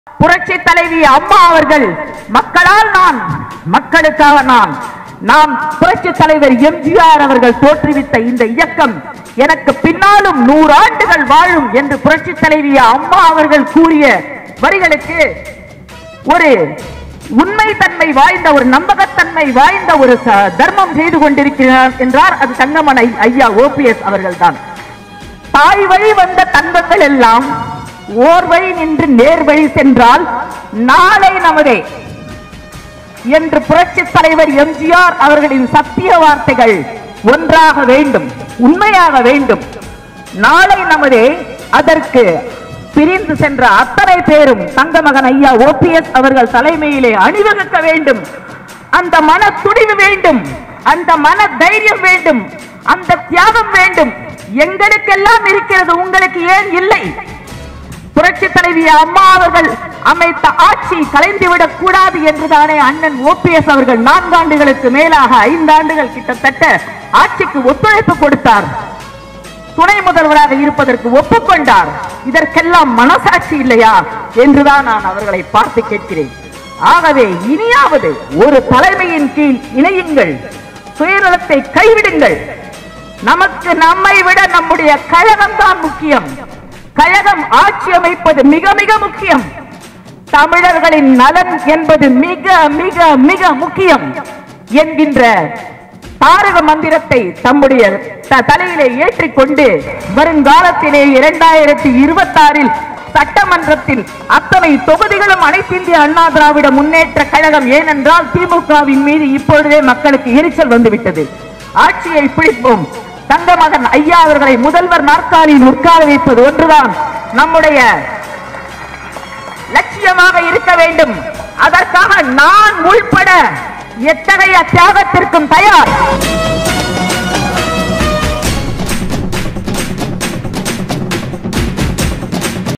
புரட்சி தலைவி அம்மா அவர்கள் மக்களால் நான் மக்களுக்காக நான் நாம் புரட்சி தலைவர் எம்ஜிஆர் அவர்கள் தோற்றுவித்த இந்த இயக்கம் எனக்கு பின்னாலும் நூறு ஆண்டுகள் வாழும் என்று புரட்சி தலைவி அம்மா அவர்கள் கூறிய வரிகளுக்கு ஒரு உண்மை தன்மை வாய்ந்த ஒரு நம்பகத்தன்மை வாய்ந்த ஒரு ச- தர்மம் செய்து கொண்டிருக்கிறார் என்றார் அது தங்கமணி ஐயா ஓபிஎஸ் அவர்கள்தான் தாய் வழி வந்த தங்கங்கள் எல்லாம் ஓர் வழி நின்று நேர் வழி சென்றால் நாளை நமதே என்று புரட்சி தலைவர் எம்ஜிஆர் அவர்களின் சத்திய வார்த்தைகள் ஒன்றாக வேண்டும் உண்மையாக வேண்டும் நாளை நமதே அதற்கு பிரிந்து சென்ற அத்தனை பேரும் தங்கமகன் ஐயா ஓபிஎஸ் அவர்கள் தலைமையிலே அணிவகுக்க வேண்டும் அந்த மன துணிவு வேண்டும் அந்த மன தைரியம் வேண்டும் அந்த தியாகம் வேண்டும் எங்களுக்கெல்லாம் இருக்கிறது உங்களுக்கு ஏன் இல்லை புரட்சி தலைவி அம்மா அவர்கள் அமைத்த ஆட்சி கலைந்துவிடக் கூடாது என்றுதானே அண்ணன் ஓபிஎஸ் அவர்கள் நான்காண்டுகளுக்கு மேலாக ஐந்தாண்டுகள் கிட்டத்தட்ட ஆட்சிக்கு ஒத்துழைப்பு கொடுத்தார் துணை முதல்வராக இருப்பதற்கு ஒப்புக்கொண்டார் இதற்கெல்லாம் மனசாட்சி இல்லையா என்றுதான் நான் அவர்களை பார்த்து கேட்கிறேன் ஆகவே இனியாவது ஒரு தலைமையின் கீழ் இணையுங்கள் சுயநலத்தை கைவிடுங்கள் நமக்கு நம்மை விட நம்முடைய கழகம் தான் முக்கியம் கழகம் ஆட்சி அமைப்பது மிக மிக முக்கியம் தமிழர்களின் நலன் என்பது மிக மிக மிக முக்கியம் என்கின்ற தாரக மந்திரத்தை தம்முடைய த- தலையிலே ஏற்றிக்கொண்டு வருங்காலத்திலே இரண்டாயிரத்தி இருபத்தாறில் சட்டமன்றத்தில் அத்தனை தொகுதிகளும் அனைத்திந்திய அண்ணா திராவிட முன்னேற்ற கழகம் ஏனென்றால் திமுகவின் மீது இப்பொழுதே மக்களுக்கு எரிச்சல் வந்துவிட்டது ஆட்சியை பிடிப்போம் தங்கமகன் ஐயா அவர்களை முதல்வர் நாற்காலியில் உட்கார வைப்பது ஒன்றுதான் நம்முடைய லட்சியமாக இருக்க வேண்டும் அதற்காக நான் உள்பட எத்தகைய தியாகத்திற்கும் தயார்